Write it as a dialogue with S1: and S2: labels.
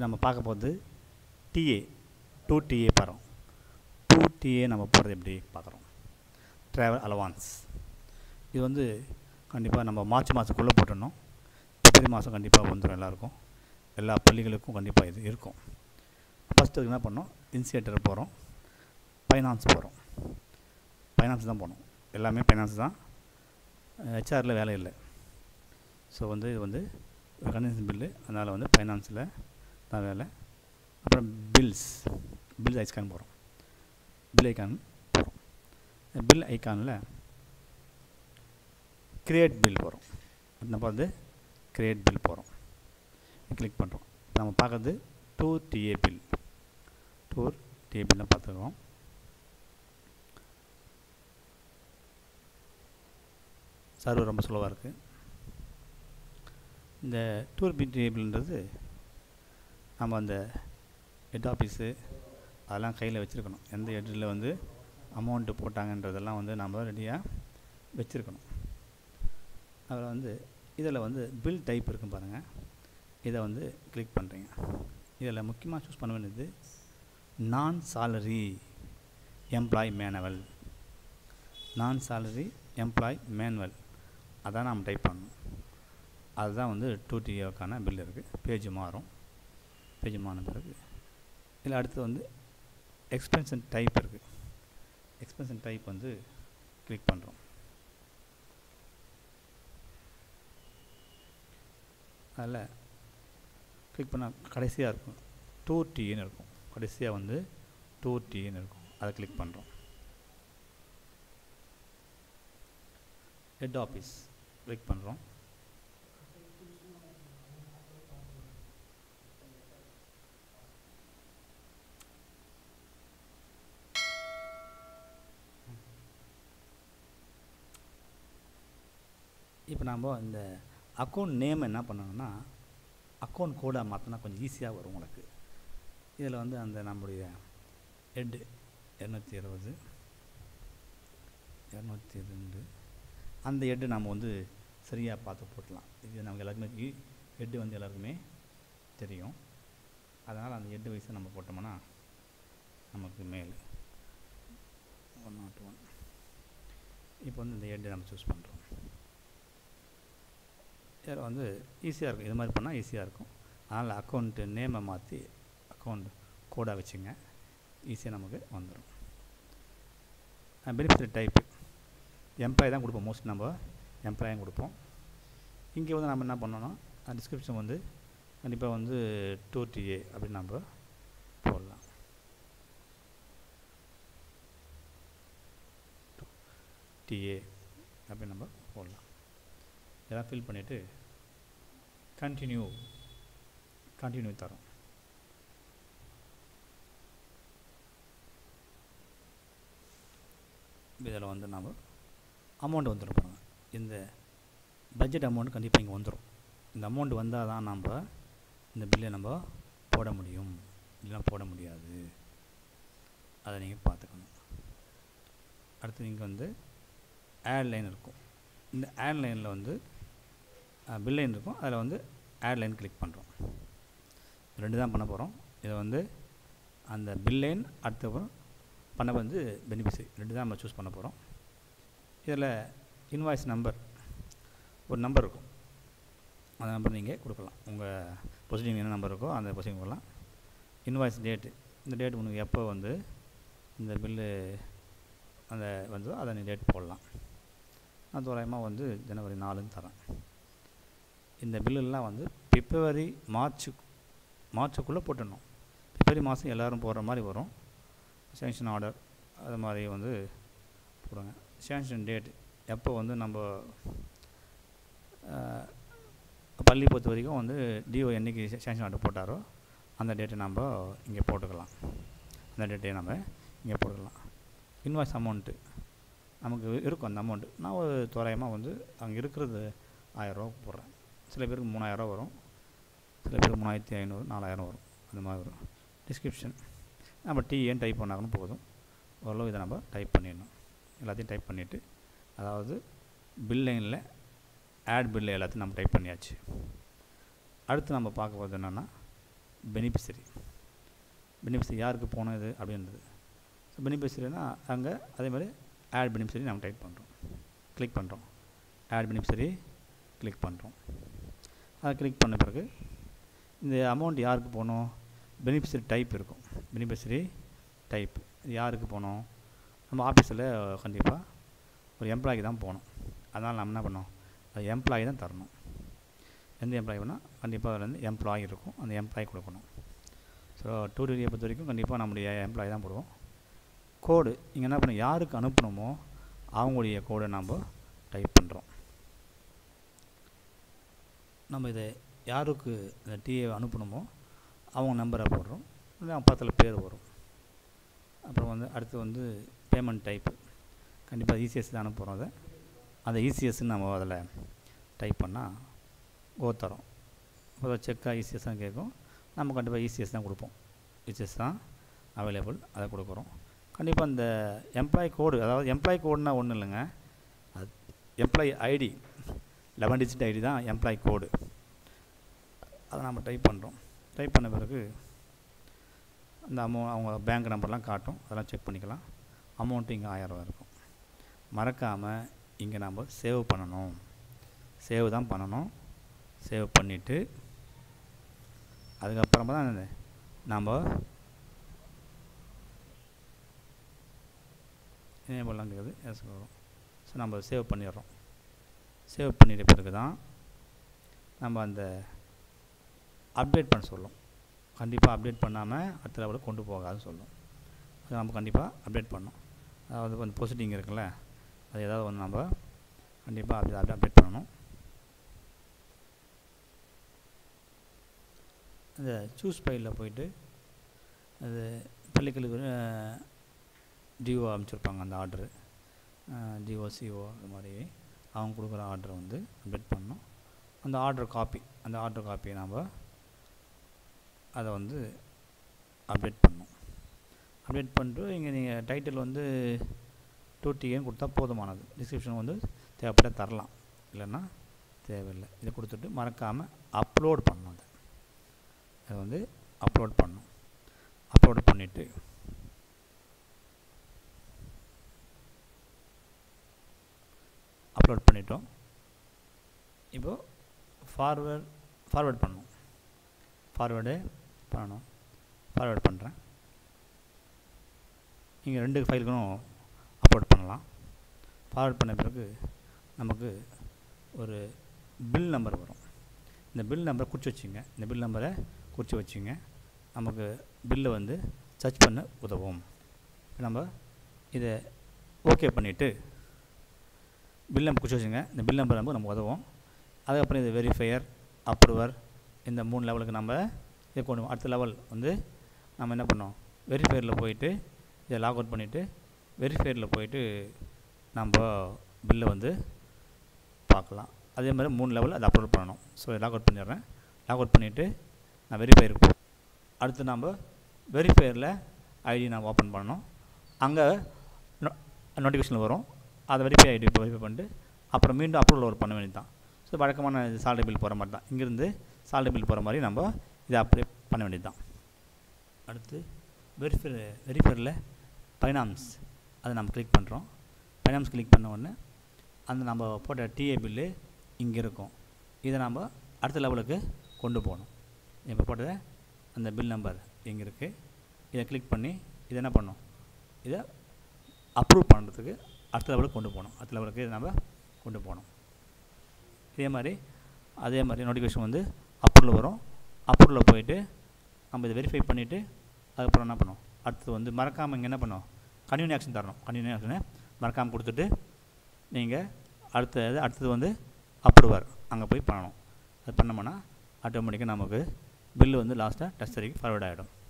S1: நம்ம பார்க்க போகிறது டிஏ டூ டிஏ போகிறோம் டூ டிஏ நம்ம போகிறது எப்படி பார்க்குறோம் ட்ராவல் அலவான்ஸ் இது வந்து கண்டிப்பாக நம்ம மார்ச் மாதத்துக்குள்ளே போட்டுடணும் பிப்ரவரி மாதம் கண்டிப்பாக வந்துடும் எல்லாருக்கும் எல்லா பள்ளிகளுக்கும் கண்டிப்பாக இது இருக்கும் ஃபஸ்ட்டு என்ன பண்ணோம் இன்சியேட்டர் போகிறோம் ஃபைனான்ஸ் போகிறோம் ஃபைனான்ஸ் தான் போகணும் எல்லாமே ஃபைனான்ஸ் தான் ஹெச்ஆரில் வேலை இல்லை ஸோ வந்து இது வந்து கன்வென்ஷன் பில்லு அதனால் வந்து ஃபைனான்ஸில் தான் வேலை அப்புறம் பில்ஸ் பில் ஐஸ்கான் போகிறோம் பில் ஐக்கான் போகிறோம் பில் ஐக்கானில் கிரியேட் பில் போகிறோம் நம்ம வந்து கிரியேட் பில் போகிறோம் கிளிக் பண்ணுறோம் நம்ம பார்க்குறது to TA bill tour TA பில்லாம் பார்த்துருக்கோம் சர்வர் ரொம்ப ஸ்லோவாக இருக்குது இந்த டூர் பி டேபிள்ன்றது நம்ம அந்த ஹெட் ஆஃபீஸு அதெல்லாம் கையில் வச்சுருக்கணும் எந்த ஹெட்டில் வந்து அமௌண்ட்டு போட்டாங்கன்றதெல்லாம் வந்து நம்ம ரெடியாக வச்சுருக்கணும் அதில் வந்து இதில் வந்து பில் டைப் இருக்கும் பாருங்கள் இதை வந்து கிளிக் பண்ணுறீங்க இதில் முக்கியமாக சூஸ் பண்ண வேண்டியது நான் சாலரி எம்ப்ளாய் மேனுவல் நான் சாலரி எம்ப்ளாய் மேனுவல் அதான் நம்ம டைப் பண்ணணும் அதுதான் வந்து டூ டிஏக்கான பில் இருக்குது பேஜ் மாறும் பேஜ் மாறின பிறகு இதில் அடுத்து வந்து எக்ஸ்பென்ஷன் டைப் இருக்குது எக்ஸ்பென்ஷன் டைப் வந்து கிளிக் பண்ணுறோம் அதில் கிளிக் பண்ணால் கடைசியாக இருக்கும் டூ டின்னு இருக்கும் கடைசியாக வந்து டூ டின்னு இருக்கும் அதை கிளிக் பண்ணுறோம் ஹெட் ஆஃபீஸ் கிளிக் பண்ணுறோம் இப்போ நாம் இந்த அக்கௌண்ட் நேம் என்ன பண்ணணும்னா அக்கௌண்ட் கோடாக மாற்றினா கொஞ்சம் ஈஸியாக வரும் உங்களுக்கு இதில் வந்து அந்த நம்முடைய ஹெட்டு இரநூத்தி இருபது இரநூத்தி ரெண்டு அந்த ஹெட்டு நம்ம வந்து சரியாக பார்த்து போட்டலாம் இது நமக்கு எல்லாருக்குமே ஹெட்டு வந்து எல்லாருக்குமே தெரியும் அதனால் அந்த ஹெட்டு வயசை நம்ம போட்டோம்னா நமக்கு மேல் ஒன் நாட் ஒன் இப்போ வந்து இந்த ஹெட்டு நம்ம சூஸ் பண்ணுறோம் இதில் வந்து ஈஸியாக இருக்கும் இது மாதிரி பண்ணால் ஈஸியாக இருக்கும் அதனால் அக்கௌண்ட்டு நேமை மாற்றி அக்கௌண்ட் கோடாக வச்சுங்க ஈஸியாக நமக்கு வந்துடும் பெனிஃபிட் டைப்பு எம்ப்ளாய் தான் கொடுப்போம் மோஸ்ட் நம்ம எம்ப்ளாயும் கொடுப்போம் இங்கே வந்து நம்ம என்ன பண்ணோன்னா டிஸ்கிரிப்ஷன் வந்து கண்டிப்பாக வந்து டூ டிஏ அப்படின்னு நம்ம போடலாம் டிஏ அப்படின்னு நம்ம போடலாம் இதெல்லாம் ஃபில் பண்ணிவிட்டு கண்டினியூ கண்டினியூ தரோம் இதில் வந்து நாம் அமௌண்ட் வந்துடும் பாருங்க இந்த பட்ஜெட் அமௌண்ட் கண்டிப்பாக இங்கே வந்துடும் இந்த அமௌண்ட் வந்தால் தான் நம்ம இந்த பில்லை நம்ம போட முடியும் இல்லைனா போட முடியாது அதை நீங்கள் பார்த்துக்கணும் அடுத்து இங்கே வந்து ஆட் லைன் இருக்கும் இந்த ஆட் லைனில் வந்து பில் லைன் இருக்கும் அதில் வந்து ஆட் லைன் கிளிக் பண்ணுறோம் ரெண்டு தான் பண்ண போகிறோம் இதை வந்து அந்த பில் லைன் அடுத்தப்புறம் பண்ண வந்து பெனிஃபிட்ஸு ரெண்டு தான் நம்ம சூஸ் பண்ண போகிறோம் இதில் இன்வாய்ஸ் நம்பர் ஒரு நம்பர் இருக்கும் அந்த நம்பர் நீங்கள் கொடுக்கலாம் உங்கள் ப்ரொசீடிங் என்ன நம்பர் இருக்கோ அந்த ப்ரொசீடிங் கொடுக்கலாம் இன்வாய்ஸ் டேட்டு இந்த டேட் உனக்கு எப்போ வந்து இந்த பில்லு அந்த வந்ததோ அதை நீ டேட் போடலாம் நான் தோராயமாக வந்து ஜனவரி நாலுன்னு தரேன் இந்த பில்லுலாம் வந்து பிப்ரவரி மார்ச் மார்ச்சுக்குள்ளே போட்டுடணும் பிப்ரவரி மாதம் எல்லோரும் போடுற மாதிரி வரும் சேங்ஷன் ஆர்டர் அது மாதிரி வந்து போடுங்க சேங்ஷன் டேட் எப்போ வந்து நம்ம பள்ளி பொறுத்த வரைக்கும் வந்து டிஓ என்றைக்கு சேங்ஷன் ஆர்டர் போட்டாரோ அந்த டேட்டை நம்ம இங்கே போட்டுக்கலாம் அந்த டேட்டை நம்ம இங்கே போட்டுக்கலாம் இன்வாய்ஸ் அமௌண்ட்டு நமக்கு இருக்கும் அந்த அமௌண்ட்டு நான் ஒரு தோராயமாக வந்து அங்கே இருக்கிறது ஆயிரரூவா போடுறேன் சில பேருக்கு மூணாயிரரூவா வரும் சில பேருக்கு மூணாயிரத்தி ஐநூறு நாலாயிரம் வரும் அந்த மாதிரி வரும் டிஸ்கிரிப்ஷன் நம்ம டிஏன்னு டைப் பண்ணாங்கன்னு போதும் ஓரளவு இதை நம்ம டைப் பண்ணிடணும் எல்லாத்தையும் டைப் பண்ணிவிட்டு அதாவது பில் லைனில் ஆட் பில்லு எல்லாத்தையும் நம்ம டைப் பண்ணியாச்சு அடுத்து நம்ம பார்க்க போகிறது என்னென்னா பெனிஃபிஷரி பெனிஃபிஷரி யாருக்கு போனோம் இது அப்படின்றது ஸோ பெனிஃபிஷரினா அங்கே அதே மாதிரி ஆட் பெனிஃபிஷரி நம்ம டைப் பண்ணுறோம் கிளிக் பண்ணுறோம் ஆட் பெனிஃபிஷரி கிளிக் பண்ணுறோம் அதை கிளிக் பண்ண பிறகு இந்த அமௌண்ட் யாருக்கு போகணும் பெனிஃபிஷரி டைப் இருக்கும் பெனிஃபிஷரி டைப் இது யாருக்கு போகணும் நம்ம ஆஃபீஸில் கண்டிப்பாக ஒரு எம்ப்ளாய்க்கு தான் போகணும் அதனால் நம்ம என்ன பண்ணோம் அது எம்ப்ளாயி தான் தரணும் எந்த எம்ப்ளாயி வேணால் கண்டிப்பாக அதில் வந்து எம்ப்ளாயி இருக்கும் அந்த எம்ப்ளாயி கொடுக்கணும் ஸோ டூ டிகிரியை பொறுத்த வரைக்கும் கண்டிப்பாக நம்முடைய எம்ப்ளாயி தான் போடுவோம் கோடு இங்கே என்ன பண்ண யாருக்கு அனுப்பணுமோ அவங்களுடைய கோடை நாம் டைப் பண்ணுறோம் நம்ம இதை யாருக்கு இந்த டிஏ அனுப்பணுமோ அவங்க நம்பரை போடுறோம் இல்லை பக்கத்தில் பேர் வரும் அப்புறம் வந்து அடுத்து வந்து பேமெண்ட் டைப்பு கண்டிப்பாக இசிஎஸ் தான் அனுப்புகிறோம் அதை அந்த இசிஎஸ்ன்னு நம்ம அதில் டைப் பண்ணால் ஓத்தரோம் இப்போ செக்காக இசிஎஸ் தான் கேட்கும் நம்ம கண்டிப்பாக இசிஎஸ் தான் கொடுப்போம் இசிஎஸ் தான் அவைலபிள் அதை கொடுக்குறோம் கண்டிப்பாக இந்த எம்ப்ளாயி கோடு அதாவது எம்ப்ளாயி கோடுனா ஒன்றும் இல்லைங்க அது employee ID eleven digit ID தான் எம்ப்ளாயி கோடு அதை நம்ம டைப் பண்ணுறோம் டைப் பண்ண பிறகு அந்த அமௌ அவங்க பேங்க் நம்பர்லாம் காட்டும் அதெல்லாம் செக் பண்ணிக்கலாம் அமௌண்ட்டு இங்கே ஆயிரரூவா இருக்கும் மறக்காமல் இங்கே நம்ம சேவ் பண்ணணும் சேவ் தான் பண்ணணும் சேவ் பண்ணிவிட்டு அதுக்கப்புறமா தான் நாம் எனேபிள்லாம் கேட்குது எஸ் வரும் ஸோ நம்ம சேவ் பண்ணிடுறோம் சேவ் பண்ணிட்ட பிறகு தான் நம்ம அந்த அப்டேட் பண்ண சொல்லும் கண்டிப்பாக அப்டேட் பண்ணாமல் அடுத்த லெவலுக்கு கொண்டு போகாதுன்னு சொல்லும் அது நம்ம கண்டிப்பாக அப்டேட் பண்ணணும் அதாவது கொஞ்சம் பொசிட்டிங் இருக்குல்ல அது ஏதாவது ஒன்று நம்ம கண்டிப்பாக அப்படி அப்படி அப்டேட் பண்ணணும் அந்த சூஸ் ஃபைலில் போயிட்டு அது பள்ளிக்கல்வி டிஓ அமைச்சிருப்பாங்க அந்த ஆர்டரு டிஓ சிஓ அது மாதிரி அவங்க கொடுக்குற ஆர்டரை வந்து அப்டேட் பண்ணணும் அந்த ஆர்டர் காப்பி அந்த ஆர்டர் காப்பியை நாம் அதை வந்து அப்டேட் பண்ணணும் அப்டேட் பண்ணிட்டு இங்கே நீங்கள் டைட்டில் வந்து டூ டிஏன்னு கொடுத்தா போதுமானது டிஸ்கிரிப்ஷன் வந்து தேவைப்பட்டால் தரலாம் இல்லைன்னா தேவையில்லை இதை கொடுத்துட்டு மறக்காமல் அப்லோட் பண்ணணும் அதை அதை வந்து அப்லோட் பண்ணணும் அப்லோட் பண்ணிவிட்டு அப்லோட் பண்ணிட்டோம் இப்போது ஃபார்வேர்ட் ஃபார்வேர்ட் பண்ணணும் ஃபார்வேர்டு பண்ணணும் ஃபார்வேர்ட் பண்ணுறேன் நீங்கள் ரெண்டு ஃபைலுக்கும் அப்லோட் பண்ணலாம் ஃபார்வேர்ட் பண்ண பிறகு நமக்கு ஒரு பில் நம்பர் வரும் இந்த பில் நம்பரை குறித்து வச்சுங்க இந்த பில் நம்பரை குறித்து வச்சுங்க நமக்கு பில்லை வந்து சர்ச் பண்ண உதவும் நம்ம இதை ஓகே பண்ணிவிட்டு பில் நம்பர் குறித்து வச்சுங்க இந்த பில் நம்பர் நமக்கு நமக்கு உதவும் அதுக்கப்புறம் இது வெரிஃபையர் அப்ரூவர் இந்த மூணு லெவலுக்கு நம்ம இதை கொண்டு அடுத்த லெவல் வந்து நம்ம என்ன பண்ணோம் வெரிஃபையரில் போயிட்டு இதை லாக் அவுட் பண்ணிவிட்டு வெரிஃபையரில் போயிட்டு நம்ம பில்லை வந்து பார்க்கலாம் அதே மாதிரி மூணு லெவல் அதை அப்லோட் பண்ணணும் ஸோ லாக் அவுட் பண்ணிடுறேன் லாக் அவுட் பண்ணிவிட்டு நான் வெரிஃபையருக்கு போ அடுத்து நம்ம வெரிஃபையரில் ஐடி நான் ஓப்பன் பண்ணணும் அங்கே நோ நோட்டிஃபிகேஷன் வரும் அதை வெரிஃபை ஐடி வெரிஃபை பண்ணிட்டு அப்புறம் மீண்டும் அப்ரூவல் ஒரு பண்ண வேண்டியது தான் ஸோ வழக்கமான சாலரி பில் போகிற மாதிரி தான் இங்கேருந்து சாலரி பில் போகிற மாதிரி நம்ம இதை அப்ளை பண்ண வேண்டியது தான் அடுத்து வெரிஃபை வெரிஃபையரில் ஃபைனான்ஸ் அதை நம்ம கிளிக் பண்ணுறோம் ஃபைனான்ஸ் கிளிக் பண்ண உடனே அந்த நம்ம போட்ட டிஏ பில்லு இங்கே இருக்கும் இதை நம்ம அடுத்த லெவலுக்கு கொண்டு போகணும் இப்போ போட்டதை அந்த பில் நம்பர் இங்கே இருக்குது இதை கிளிக் பண்ணி இதை என்ன பண்ணணும் இதை அப்ரூவ் பண்ணுறதுக்கு அடுத்த லெவலுக்கு கொண்டு போகணும் அடுத்த லெவலுக்கு இதை நம்ம கொண்டு போகணும் இதே மாதிரி அதே மாதிரி நோட்டிஃபிகேஷன் வந்து அப்ரூவில் வரும் அப்ரூவில் போயிட்டு நம்ம இதை வெரிஃபை பண்ணிவிட்டு அதுக்கப்புறம் என்ன பண்ணோம் அடுத்தது வந்து மறக்காமல் இங்கே என்ன பண்ணோம் கன்யூனி ஆக்ஷன் தரணும் கன்யூனி ஆக்ஷனை மறக்காமல் கொடுத்துட்டு நீங்கள் அடுத்தது அடுத்தது வந்து அப்ரூவர் அங்கே போய் பண்ணணும் அது பண்ணோம்னா ஆட்டோமேட்டிக்காக நமக்கு பில்லு வந்து லாஸ்ட்டாக டச் வரைக்கும் ஃபார்வர்ட் ஆகிடும்